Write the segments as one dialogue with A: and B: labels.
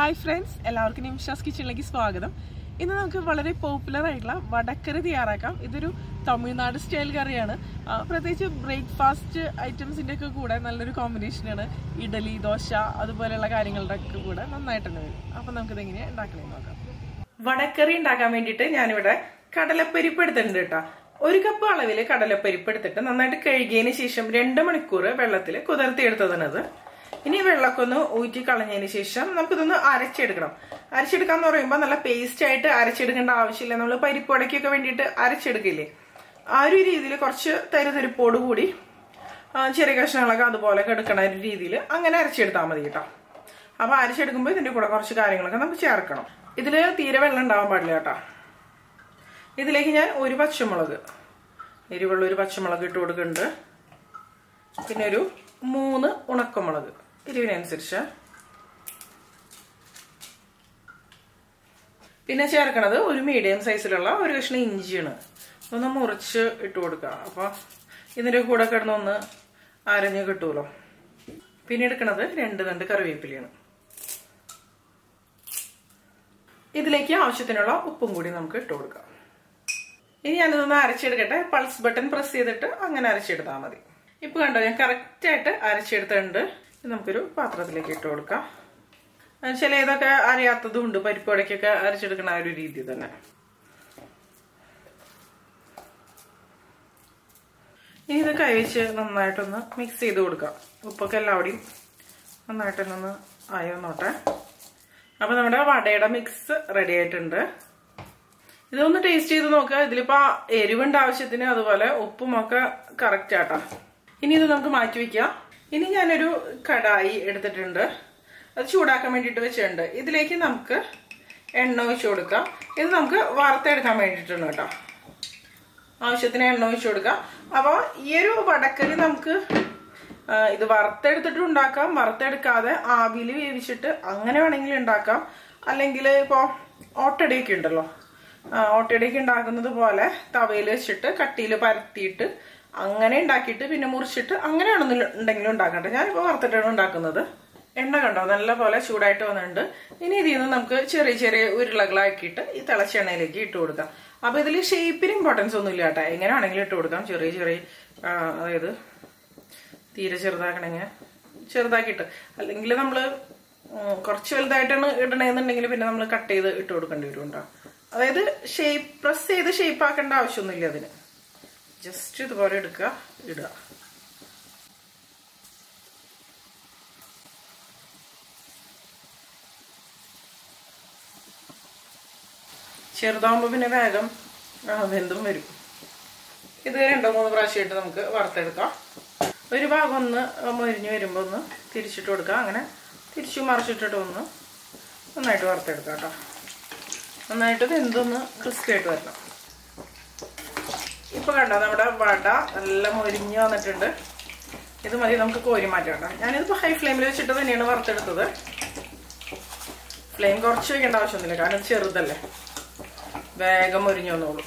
A: hi friends എല്ലാവർക്കും നിമിഷാസ് കിച്ചണിലേക്ക് സ്വാഗതം ഇന്ന് നമുക്ക് വളരെ പോപ്പുലർ ആയിട്ടുള്ള വടക്കറി തയ്യാറാക്കാം ഇതൊരു തമിഴ്നാട് സ്റ്റൈൽ കറിയാണ് ആ, പ്രത്യേകിച്ച് ബ്രേക്ക്ഫാസ്റ്റ് ഐറ്റംസിന്റെ ഒക്കെ കൂടെ നല്ലൊരു കോമ്പിനേഷനാണ് ഇഡലി ദോശ അതുപോലെയുള്ള കാര്യങ്ങളുടെ ഒക്കെ കൂടെ നന്നായിട്ട് തന്നെ വരും അപ്പൊ നമുക്കിത് എങ്ങനെയാണ് ഉണ്ടാക്കണേ നോക്കാം വടക്കറി ഉണ്ടാക്കാൻ വേണ്ടിയിട്ട് ഞാനിവിടെ കടലപ്പരിപ്പ് എടുത്തിട്ടുണ്ട് കേട്ടോ ഒരു കപ്പ് അളവിൽ കടലപ്പരിപ്പ് എടുത്തിട്ട് നന്നായിട്ട് കഴുകിയതിന് ശേഷം രണ്ട് മണിക്കൂർ വെള്ളത്തിൽ കുതിർത്തിയെടുത്തതാണത് ഇനി വെള്ളമൊക്കെ ഒന്ന് ഊറ്റി കളഞ്ഞതിന് ശേഷം നമുക്കിതൊന്ന് അരച്ചെടുക്കണം അരച്ചെടുക്കാന്ന് പറയുമ്പോൾ നല്ല പേസ്റ്റ് ആയിട്ട് അരച്ചെടുക്കേണ്ട ആവശ്യമില്ല നമ്മൾ പരിപ്പുടക്കൊക്കെ വേണ്ടിയിട്ട് അരച്ചെടുക്കില്ലേ ആ ഒരു രീതിയിൽ കുറച്ച് തരുതരിപ്പോട് കൂടി ആ, ചെറിയ കഷ്ണങ്ങളൊക്കെ അതുപോലെ എടുക്കണ ഒരു രീതിയിൽ അങ്ങനെ അരച്ചെടുത്താൽ മതി കേട്ടോ അപ്പൊ അരച്ചെടുക്കുമ്പോൾ ഇതിന്റെ കൂടെ കുറച്ച് കാര്യങ്ങളൊക്കെ നമുക്ക് ചേർക്കണം ഇതില് തീരെ വെള്ളം ഉണ്ടാവാൻ പാടില്ല കേട്ടോ ഇതിലേക്ക് ഞാൻ ഒരു പച്ചമുളക് എരിവുള്ള ഒരു പച്ചമുളക് ഇട്ട് കൊടുക്കുന്നുണ്ട് പിന്നെ ഒരു മൂന്ന് ഉണക്കമുളക് എരിവിനനുസരിച്ച് പിന്നെ ചേർക്കണത് ഒരു മീഡിയം സൈസിലുള്ള ഒരു കഷ്ണം ഇഞ്ചിയാണ് ഒന്ന് മുറിച്ച് ഇട്ട് കൊടുക്കുക അപ്പൊ ഇതിന്റെ കൂടെ കിടന്നൊന്ന് അരഞ്ഞ് കിട്ടുമല്ലോ പിന്നെ എടുക്കണത് രണ്ട് തണ്ട് കറിവേപ്പിലയാണ് ഇതിലേക്ക് ആവശ്യത്തിനുള്ള ഉപ്പും കൂടി നമുക്ക് ഇട്ട് കൊടുക്കാം ഇനി ഞാനിതൊന്ന് അരച്ചെടുക്കട്ടെ പൾസ് ബട്ടൺ പ്രസ് ചെയ്തിട്ട് അങ്ങനെ അരച്ചെടുത്താൽ മതി ഇപ്പൊ കണ്ടോ ഞാൻ കറക്റ്റ് ആയിട്ട് അരച്ചെടുത്തിട്ടുണ്ട് ഇത് നമുക്കൊരു പാത്രത്തിലേക്ക് ഇട്ട് കൊടുക്കാം ആ, ചില ഇതൊക്കെ അറിയാത്തതും ഉണ്ട് പരിപ്പുടക്കൊക്കെ അരച്ചെടുക്കുന്ന ആ ഒരു രീതി തന്നെ ഇനി ഇത് കൈവച്ച് നന്നായിട്ടൊന്ന് മിക്സ് ചെയ്ത് കൊടുക്കാം ഉപ്പൊക്കെ എല്ലാവിടെയും നന്നായിട്ടൊന്ന് ആയോ നോട്ടെ അപ്പൊ നമ്മുടെ വടയുടെ മിക്സ് റെഡി ആയിട്ടുണ്ട് ഇതൊന്ന് ടേസ്റ്റ് ചെയ്ത് നോക്കുക ഇതിലിപ്പോ എരിവുണ്ട് ആവശ്യത്തിന് അതുപോലെ ഉപ്പും ഒക്കെ കറക്റ്റ് ആട്ടാ ഇനി ഇത് നമുക്ക് മാറ്റി വെക്കാം ഇനി ഞാനൊരു കടായി എടുത്തിട്ടുണ്ട് അത് ചൂടാക്കാൻ വേണ്ടിയിട്ട് വെച്ചിട്ടുണ്ട് ഇതിലേക്ക് നമുക്ക് എണ്ണ ഒഴിച്ചു കൊടുക്കാം ഇത് നമുക്ക് വറുത്തെടുക്കാൻ വേണ്ടിയിട്ടാണ് കേട്ടോ ആവശ്യത്തിന് എണ്ണ ഒഴിച്ചു കൊടുക്കാം അപ്പോൾ ഈ ഒരു വടക്കരി നമുക്ക് ആ, ഇത് വറുത്തെടുത്തിട്ട് ഉണ്ടാക്കാം വറുത്തെടുക്കാതെ ആവിയിൽ വേവിച്ചിട്ട് അങ്ങനെ വേണമെങ്കിൽ ഉണ്ടാക്കാം അല്ലെങ്കിൽ ഇപ്പോൾ ഓട്ടടയൊക്കെ ഉണ്ടല്ലോ ആ, ഓട്ടടയൊക്കെ ഉണ്ടാക്കുന്നത് പോലെ തവയിൽ വെച്ചിട്ട് കട്ടിയിൽ പരത്തിയിട്ട് അങ്ങനെ ഉണ്ടാക്കിയിട്ട് പിന്നെ മുറിച്ചിട്ട് അങ്ങനെയാണെന്നുണ്ടെങ്കിലും ഉണ്ടാക്കട്ടെ ഞാനിപ്പോൾ വറുത്തിട്ടാണ് ഉണ്ടാക്കുന്നത് എണ്ണ കണ്ടോ നല്ല പോലെ ചൂടായിട്ട് വന്നിട്ടുണ്ട് ഇനി ഇതിൽ നിന്ന് നമുക്ക് ചെറിയ ചെറിയ ഉരുളകളാക്കിയിട്ട് ഈ തിളച്ച എണ്ണയിലേക്ക് ഇട്ട് കൊടുക്കാം അപ്പൊ ഇതിൽ ഷേപ്പിന് ഇമ്പോർട്ടൻസ് ഒന്നും ഇല്ല കേട്ടോ എങ്ങനെ വേണമെങ്കിലും ഇട്ട് കൊടുക്കാം ചെറിയ ചെറിയ ആ, അതായത് തീരെ ചെറുതാക്കണെങ്കിൽ ചെറുതാക്കിയിട്ട് അല്ലെങ്കിൽ നമ്മൾ കുറച്ച് വലുതായിട്ടാണ് ഇടണേന്നുണ്ടെങ്കിൽ പിന്നെ നമ്മൾ കട്ട് ചെയ്ത് ഇട്ട് കൊടുക്കേണ്ടി വരും കേട്ടോ അതായത് ഷേപ്പ് പ്രസ് ചെയ്ത് ഷേപ്പ് ആക്കേണ്ട ആവശ്യമൊന്നുമില്ല അതിന് ജസ്റ്റ് ഇതുപോലെ എടുക്കുക ഇടുക ചെറുതാകുമ്പോൾ പിന്നെ വേഗം ആ, വെന്തും വരും ഇത് രണ്ടോ മൂന്ന് പ്രാവശ്യമായിട്ട് നമുക്ക് വറുത്തെടുക്കാം ഒരു ഭാഗം ഒന്ന് മൊരിഞ്ഞ് വരുമ്പോൾ ഒന്ന് തിരിച്ചിട്ട് കൊടുക്കാം അങ്ങനെ തിരിച്ചു മറിച്ചിട്ടിട്ട് ഒന്ന് നന്നായിട്ട് വറുത്തെടുക്കാം കേട്ടോ നന്നായിട്ട് വെന്തൊന്ന് ക്രിസ്പി ആയിട്ട് വരണം ഇപ്പൊ കണ്ടോ നമ്മുടെ വട നല്ല മൊരിഞ്ഞ് വന്നിട്ടുണ്ട് ഇത് മതി നമുക്ക് കോരി മാറ്റാം കേട്ടോ ഞാനിതിപ്പോൾ ഹൈ ഫ്ലെയിമിൽ വെച്ചിട്ട് തന്നെയാണ് വറുത്തെടുത്തത് ഫ്ലെയിം കുറച്ച് വെക്കേണ്ട ആവശ്യമൊന്നുമില്ല കാരണം ഇത് ചെറുതല്ലേ വേഗം മൊരിഞ്ഞു വന്നോളൂ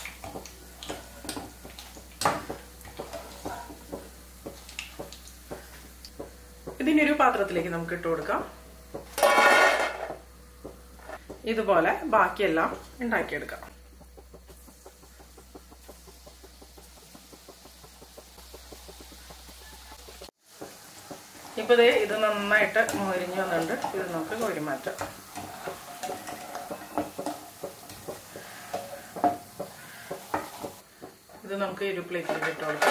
A: ഇതിന്റെ ഒരു പാത്രത്തിലേക്ക് നമുക്ക് ഇട്ട് കൊടുക്കാം ഇതുപോലെ ബാക്കിയെല്ലാം ഉണ്ടാക്കിയെടുക്കാം ഇപ്പൊ ദേ ഇത് നന്നായിട്ട് മൊരിഞ്ഞു വന്നിട്ടുണ്ട് ഇത് നമുക്ക് കോരി മാറ്റാം ഇത് നമുക്ക് ഒരു പ്ലേറ്റിലേക്ക് ഇട്ട് കൊടുക്കാം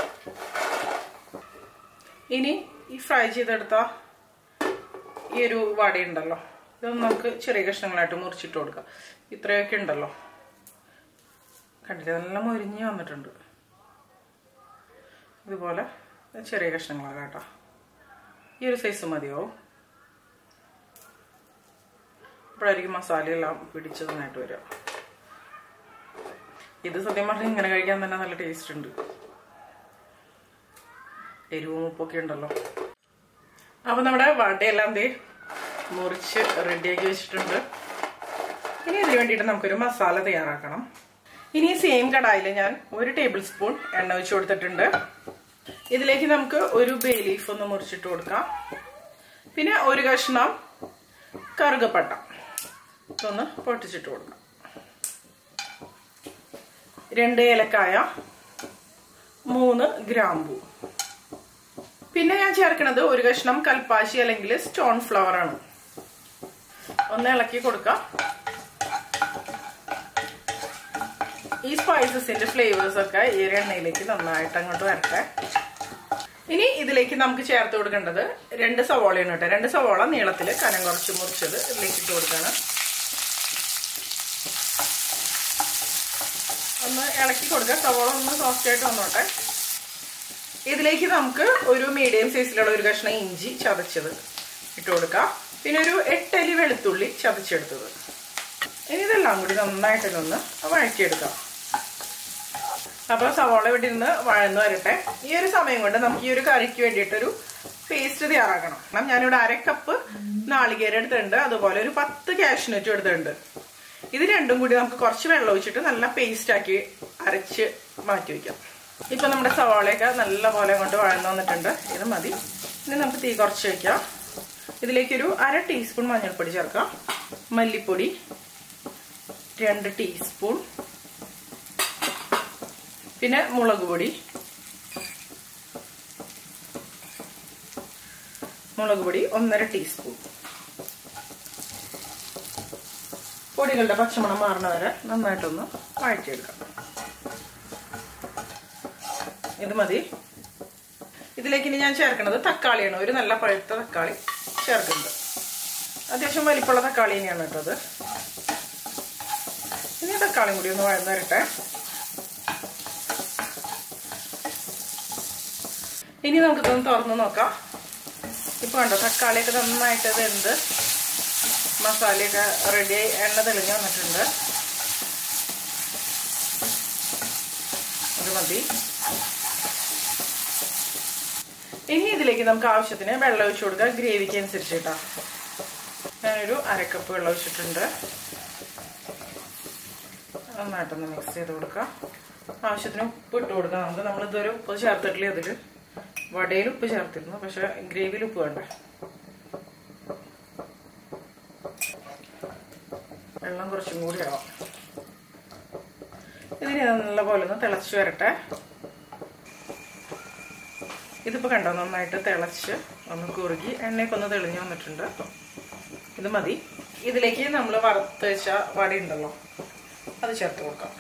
A: ഇനി ഈ ഫ്രൈ ചെയ്തെടുത്ത ഈ ഒരു വടയുണ്ടല്ലോ ഇതൊന്ന് നമുക്ക് ചെറിയ കഷ്ണങ്ങളായിട്ട് മുറിച്ചിട്ട് കൊടുക്കാം ഇത്രയൊക്കെ ഉണ്ടല്ലോ കണ്ടിട്ട് നല്ല മൊരിഞ്ഞ് വന്നിട്ടുണ്ട് ഇതുപോലെ ചെറിയ കഷ്ണങ്ങളാണ് കേട്ടോ ഈ ഒരു സൈസ് മതിയോ അപ്പോഴായിരിക്കും മസാലയെല്ലാം പിടിച്ച് നന്നായിട്ട് വരിക ഇത് സത്യം പറഞ്ഞാൽ ഇങ്ങനെ കഴിക്കാൻ തന്നെ നല്ല ടേസ്റ്റ് ഉണ്ട് എരിവും ഉപ്പൊക്കെ ഉണ്ടല്ലോ അപ്പൊ നമ്മുടെ വടയെല്ലാം ദേ മുറിച്ച് റെഡിയാക്കി വെച്ചിട്ടുണ്ട് ഇനി ഇതിന് വേണ്ടിയിട്ട് നമുക്കൊരു മസാല തയ്യാറാക്കണം ഇനി സെയിം കടായിൽ ഞാൻ ഒരു ടേബിൾ സ്പൂൺ എണ്ണ ഒഴിച്ച് കൊടുത്തിട്ടുണ്ട് ഇതിലേക്ക് നമുക്ക് ഒരു ബേ ലീഫ് ഒന്ന് മുറിച്ചിട്ട് കൊടുക്കാം പിന്നെ ഒരു കഷ്ണം കറുകപ്പട്ട ഇതൊന്ന് പൊട്ടിച്ചിട്ട് കൊടുക്കാം രണ്ട് ഏലക്കായ മൂന്ന് ഗ്രാമ്പു പിന്നെ ഞാൻ ചേർക്കുന്നത് ഒരു കഷ്ണം കൽപ്പാശി അല്ലെങ്കിൽ സ്റ്റോൺ ഫ്ലവർ ആണ് ഒന്ന് ഇളക്കി കൊടുക്കാം ഈ സ്പൈസസിന്റെ ഫ്ലേവേഴ്സ് ഒക്കെ ഈ ഒരു എണ്ണയിലേക്ക് നന്നായിട്ട് അങ്ങോട്ട് വരട്ടെ ഇനി ഇതിലേക്ക് നമുക്ക് ചേർത്ത് കൊടുക്കേണ്ടത് രണ്ട് സവോളയാണ് കേട്ടോ രണ്ട് സവോള നീളത്തിൽ കനം കുറച്ച് മുറിച്ചത് ഇതിലേക്ക് ഇട്ട് കൊടുക്കണം ഒന്ന് ഇളക്കി കൊടുക്കുക സവോള ഒന്ന് സോഫ്റ്റ് ആയിട്ട് വന്നോട്ടെ ഇതിലേക്ക് നമുക്ക് ഒരു മീഡിയം സൈസിലുള്ള ഒരു കഷ്ണം ഇഞ്ചി ചതച്ചത് ഇട്ട് കൊടുക്കാം പിന്നെ ഒരു എട്ടലി വെളുത്തുള്ളി ചതച്ചെടുത്തത് ഇനി ഇതെല്ലാം കൂടി നന്നായിട്ടൊന്ന് വഴറ്റിയെടുക്കാം അപ്പോൾ സവോള ഇവിടെ നിന്ന് വഴന്ന് വരട്ടെ ഈ ഒരു സമയം കൊണ്ട് നമുക്ക് ഈ ഒരു കറിക്ക് വേണ്ടിയിട്ടൊരു പേസ്റ്റ് തയ്യാറാക്കണം കാരണം ഞാനിവിടെ അര കപ്പ് നാളികേരം എടുത്തിട്ടുണ്ട് അതുപോലെ ഒരു പത്ത് കാഷ്നറ്റും എടുത്തിട്ടുണ്ട് ഇത് രണ്ടും കൂടി നമുക്ക് കുറച്ച് വെള്ളം ഒഴിച്ചിട്ട് നല്ല പേസ്റ്റ് ആക്കി അരച്ച് മാറ്റി വയ്ക്കാം ഇപ്പൊ നമ്മുടെ സവാളയൊക്കെ നല്ല പോലെ കൊണ്ട് വഴന്നു വന്നിട്ടുണ്ട് ഇത് മതി ഇനി നമുക്ക് തീ കുറച്ച് വയ്ക്കാം ഇതിലേക്കൊരു അര ടീസ്പൂൺ മഞ്ഞൾപ്പൊടി ചേർക്കാം മല്ലിപ്പൊടി രണ്ട് ടീസ്പൂൺ പിന്നെ മുളക് പൊടി മുളക് പൊടി ഒന്നര ടീസ്പൂൺ പൊടികളുടെ പച്ചമണം മാറണ വരെ നന്നായിട്ടൊന്ന് വഴറ്റിയെടുക്കാം ഇത് മതി ഇതിലേക്ക് ഇനി ഞാൻ ചേർക്കുന്നത് തക്കാളിയാണ് ഒരു നല്ല പഴുത്ത തക്കാളി ചേർക്കുന്നുണ്ട് അത്യാവശ്യം വലിപ്പമുള്ള തക്കാളി തന്നെയാണ് കേട്ടത് ഇനി തക്കാളിയും കൂടി ഒന്ന് വഴന്നു വരട്ടെ ഇനി നമുക്കിതൊന്ന് തുറന്ന് നോക്കാം ഇപ്പൊ കണ്ടോ തക്കാളിയൊക്കെ നന്നായിട്ട് വെന്ത് മസാലയൊക്കെ റെഡിയായി എണ്ണ തെളിഞ്ഞ് വന്നിട്ടുണ്ട് അത് മതി ഇനി ഇതിലേക്ക് നമുക്ക് ആവശ്യത്തിന് വെള്ളം ഒഴിച്ചു കൊടുക്കാം ഗ്രേവിക്ക് അനുസരിച്ച് കേട്ടോ ഞാനൊരു അരക്കപ്പ് വെള്ളം ഒഴിച്ചിട്ടുണ്ട് നന്നായിട്ടൊന്ന് മിക്സ് ചെയ്ത് കൊടുക്കാം ആവശ്യത്തിന് ഉപ്പ് ഇട്ട് കൊടുക്കാം നമുക്ക് നമ്മൾ ഇതുവരെ ഉപ്പ് ചേർത്തിട്ടില്ല അതിൽ വടയിൽ ഉപ്പ് ചേർത്തിരുന്നു പക്ഷെ ഗ്രേവിയിൽ ഉപ്പ് വേണ്ട വെള്ളം കുറച്ചും കൂടി ആവാം ഇതിന് നല്ല പോലെ ഒന്ന് തിളച്ച് വരട്ടെ ഇതിപ്പോ കണ്ടോ നന്നായിട്ട് തിളച്ച് ഒന്ന് കുറുകി എണ്ണയൊക്കെ ഒന്ന് തെളിഞ്ഞു വന്നിട്ടുണ്ട് ഇത് മതി ഇതിലേക്ക് നമ്മൾ വറുത്ത് വെച്ച വട ഉണ്ടല്ലോ അത് ചേർത്ത് കൊടുക്കാം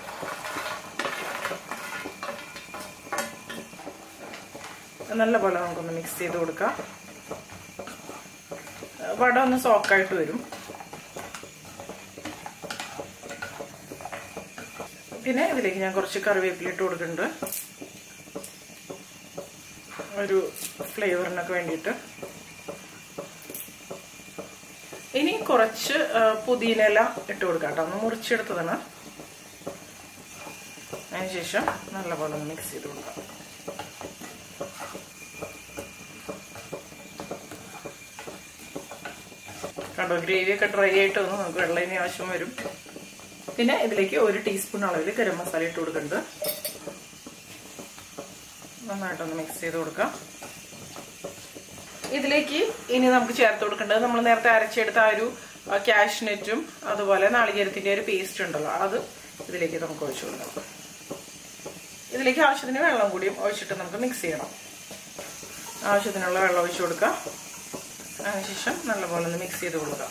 A: നല്ല പോലെ നമുക്കൊന്ന് മിക്സ് ചെയ്ത് കൊടുക്കാം വട ഒന്ന് സോക്കായിട്ട് വരും പിന്നെ ഇതിലേക്ക് ഞാൻ കുറച്ച് കറിവേപ്പില ഇട്ട് കൊടുക്കുന്നുണ്ട് ഒരു ഫ്ലേവറിനൊക്കെ വേണ്ടിയിട്ട് ഇനി കുറച്ച് പുതിനയില ഇട്ട് കൊടുക്കാം കേട്ടോ ഒന്ന് മുറിച്ചെടുത്തതാണ് അതിനുശേഷം നല്ലപോലെ ഒന്ന് മിക്സ് ചെയ്ത് കൊടുക്കാം കണ്ടോ ഗ്രേവി ഒക്കെ ഡ്രൈ ആയിട്ട് വന്ന് നമുക്ക് വെള്ളത്തിന് ആവശ്യം വരും പിന്നെ ഇതിലേക്ക് ഒരു ടീസ്പൂൺ അളവിൽ ഗരം മസാല ഇട്ട് കൊടുക്കുന്നുണ്ട് നന്നായിട്ടൊന്ന് മിക്സ് ചെയ്ത് കൊടുക്കാം ഇതിലേക്ക് ഇനി നമുക്ക് ചേർത്ത് കൊടുക്കേണ്ടത് നമ്മൾ നേരത്തെ അരച്ചെടുത്ത ആ ഒരു കാഷ്നെറ്റും അതുപോലെ നാളികേരത്തിന്റെ ഒരു പേസ്റ്റ് ഉണ്ടല്ലോ അത് ഇതിലേക്ക് നമുക്ക് ഒഴിച്ചു കൊടുക്കണം ഇതിലേക്ക് ആവശ്യത്തിന് വെള്ളം കൂടിയും ഒഴിച്ചിട്ട് നമുക്ക് മിക്സ് ചെയ്യണം ആവശ്യത്തിനുള്ള വെള്ളം ഒഴിച്ചു കൊടുക്കാം അതിനുശേഷം നല്ലപോലെ ഒന്ന് മിക്സ് ചെയ്ത് കൊടുക്കാം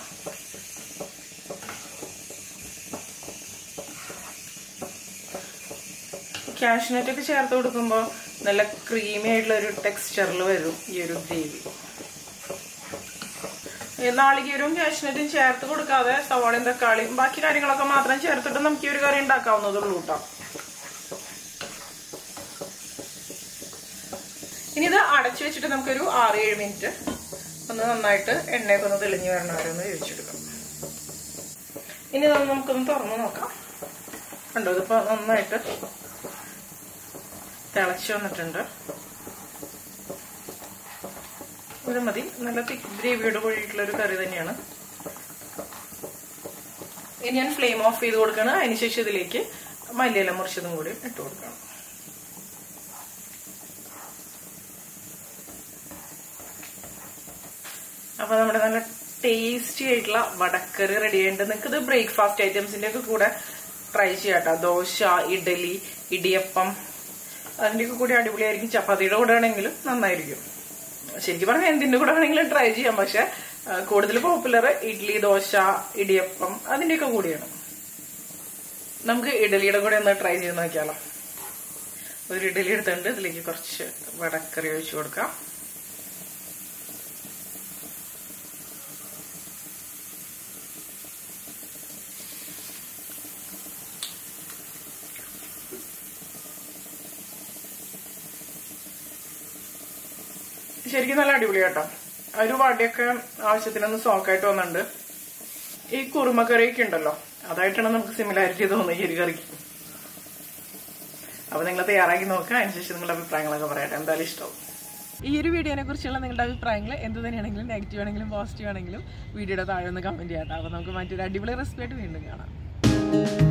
A: കാഷ്നറ്റ് ഒക്കെ ചേർത്ത് കൊടുക്കുമ്പോൾ നല്ല ക്രീമി ആയിട്ടുള്ള ഒരു ടെക്സ്ചറിൽ വരും ഈ ഒരു ഗ്രേവി നാളികേരവും കാഷ്നറ്റും ചേർത്ത് കൊടുക്കാതെ സവാളയും തക്കാളിയും ബാക്കി കാര്യങ്ങളൊക്കെ മാത്രം ചേർത്തിട്ട് നമുക്ക് ഈ ഒരു കറി ഉണ്ടാക്കാവുന്നതുള്ളൂ കേട്ടോ ഇനി ഇത് അടച്ചു വെച്ചിട്ട് നമുക്കൊരു ആറ് ഏഴ് മിനിറ്റ് ഒന്ന് നന്നായിട്ട് എണ്ണയൊക്കെ ഒന്ന് തെളിഞ്ഞു വരണ വരെ ഒന്ന് വേവിച്ചെടുക്കാം ഇനി നമുക്കൊന്ന് തുറന്നു നോക്കാം കണ്ടോ ഇതിപ്പോ നന്നായിട്ട് തിളച്ച് വന്നിട്ടുണ്ട് ഇത് മതി നല്ല തിക്ക് ഗ്രേവിയോട് കൂടിയിട്ടുള്ള ഒരു കറി തന്നെയാണ് ഇനി ഞാൻ ഫ്ലെയിം ഓഫ് ചെയ്ത് കൊടുക്കണം അതിനുശേഷം ഇതിലേക്ക് മല്ലിയില മുറിച്ചതും കൂടി ഇട്ട് കൊടുക്കണം അപ്പൊ നമ്മുടെ നല്ല ടേസ്റ്റി ആയിട്ടുള്ള വടക്കറി റെഡി ആയിട്ടുണ്ട് നിങ്ങൾക്ക് ഇത് ബ്രേക്ക്ഫാസ്റ്റ് ഐറ്റംസിന്റെ ഒക്കെ കൂടെ ട്രൈ ചെയ്യാട്ടോ ദോശ ഇഡലി ഇടിയപ്പം അതിന്റെയൊക്കെ കൂടി അടിപൊളിയായിരിക്കും ചപ്പാത്തിയുടെ കൂടെ ആണെങ്കിലും നന്നായിരിക്കും ശരിക്കും പറഞ്ഞാൽ എന്തിന്റെ കൂടെ ആണെങ്കിലും ട്രൈ ചെയ്യാം പക്ഷെ ആ, കൂടുതൽ പോപ്പുലർ ഇഡ്ലി ദോശ ഇടിയപ്പം അതിന്റെയൊക്കെ കൂടിയാണ് നമുക്ക് ഇഡലിയുടെ കൂടെ ഒന്ന് ട്രൈ ചെയ്ത് നോക്കിയാലോ ഒരു ഇഡലി എടുത്തിട്ടുണ്ട് ഇതിലേക്ക് കുറച്ച് വടക്കറി ഒഴിച്ചു കൊടുക്കാം ശരിക്കും നല്ല അടിപൊളി കേട്ടോ ഒരു വടയൊക്കെ ആവശ്യത്തിനൊന്ന് സോക്കായിട്ട് വന്നിട്ടുണ്ട് ഈ കുറുമക്കറിയൊക്കെ ഉണ്ടല്ലോ അതായിട്ടാണ് നമുക്ക് സിമിലാരിറ്റി തോന്നുന്നത് ഈ ഒരു കറിക്ക് അപ്പൊ നിങ്ങൾ തയ്യാറാക്കി നോക്കുക അതിനുശേഷം നിങ്ങളുടെ അഭിപ്രായങ്ങളൊക്കെ പറയട്ടെ എന്തായാലും ഇഷ്ടവും ഈ ഒരു വീഡിയോനെ കുറിച്ചുള്ള നിങ്ങളുടെ അഭിപ്രായങ്ങൾ എന്ത് തന്നെയാണെങ്കിലും നെഗറ്റീവ് ആണെങ്കിലും പോസിറ്റീവ് ആണെങ്കിലും വീഡിയോയുടെ താഴെ ഒന്ന് കമന്റ് ചെയ്യാം കേട്ടോ അപ്പൊ നമുക്ക് മറ്റൊരു അടിപൊളി റെസിപ്പി ആയിട്ട് വീണ്ടും കാണാം